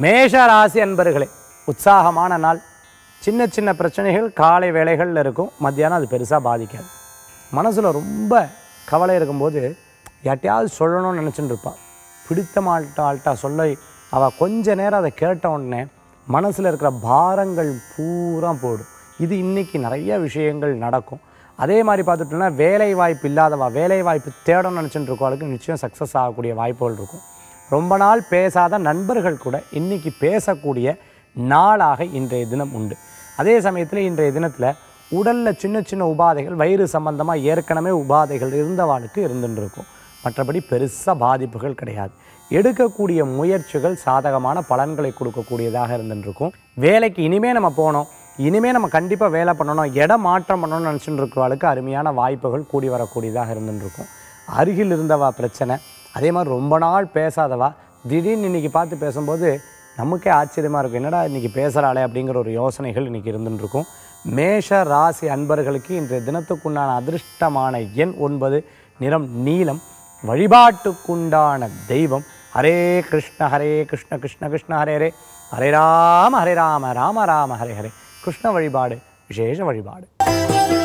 மேஷ ராசி அன்பர்களே உற்சாகமான நாள் சின்ன சின்ன பிரச்சனைகள் காலை வேளைகளில் இருக்கும் மத்தியானம் அது பெருசாக பாதிக்காது மனசில் ரொம்ப கவலை இருக்கும்போது யார்ட்டையாவது சொல்லணும்னு நினச்சிட்டு இருப்பாள் பிடித்த மாட்ட ஆள்கிட்ட சொல்ல அவள் கொஞ்ச நேரம் அதை கேட்ட உடனே மனசில் இருக்கிற பாரங்கள் பூரா போடும் இது இன்னைக்கு நிறைய விஷயங்கள் நடக்கும் அதே மாதிரி பார்த்துட்டோம்னா வேலை வாய்ப்பு இல்லாதவா வேலை வாய்ப்பு தேடணும்னு நினச்சிட்டு இருக்கவளுக்கு நிச்சயம் சக்ஸஸ் ஆகக்கூடிய வாய்ப்புகள் இருக்கும் ரொம்ப நாள் பேசாத நண்பர்கள் கூட இன்னைக்கு பேசக்கூடிய நாளாக இன்றைய தினம் உண்டு அதே சமயத்தில் இன்றைய தினத்தில் உடலில் சின்ன சின்ன உபாதைகள் வயிறு சம்பந்தமாக ஏற்கனவே உபாதைகள் இருந்தவாளுக்கு இருந்துட்டு இருக்கும் மற்றபடி பெருசாக பாதிப்புகள் கிடையாது எடுக்கக்கூடிய முயற்சிகள் சாதகமான பலன்களை கொடுக்கக்கூடியதாக இருந்துட்டு இருக்கும் வேலைக்கு இனிமே நம்ம போனோம் இனிமே நம்ம கண்டிப்பாக வேலை பண்ணணும் இடம் மாற்றம் பண்ணணும்னு நினச்சிட்டு இருக்கிறவளுக்கு அருமையான வாய்ப்புகள் கூடி வரக்கூடியதாக இருந்துட்டு இருக்கும் அருகில் இருந்தவா பிரச்சனை அதே மாதிரி ரொம்ப நாள் பேசாதவா திடீர்னு இன்னைக்கு பார்த்து பேசும்போது நமக்கே ஆச்சரியமாக இருக்கும் என்னடா இன்னைக்கு பேசுகிறாளே அப்படிங்கிற ஒரு யோசனைகள் இன்னைக்கு இருந்துட்டு இருக்கும் மேஷ ராசி அன்பர்களுக்கு இன்றைய தினத்துக்குண்டான அதிர்ஷ்டமான எண் ஒன்பது நிறம் நீலம் வழிபாட்டுக்குண்டான தெய்வம் ஹரே கிருஷ்ண ஹரே கிருஷ்ண கிருஷ்ண கிருஷ்ண ஹரே ஹரே ஹரே ராம ஹரே ராம ராம ராம ஹரே ஹரே கிருஷ்ண வழிபாடு விசேஷ வழிபாடு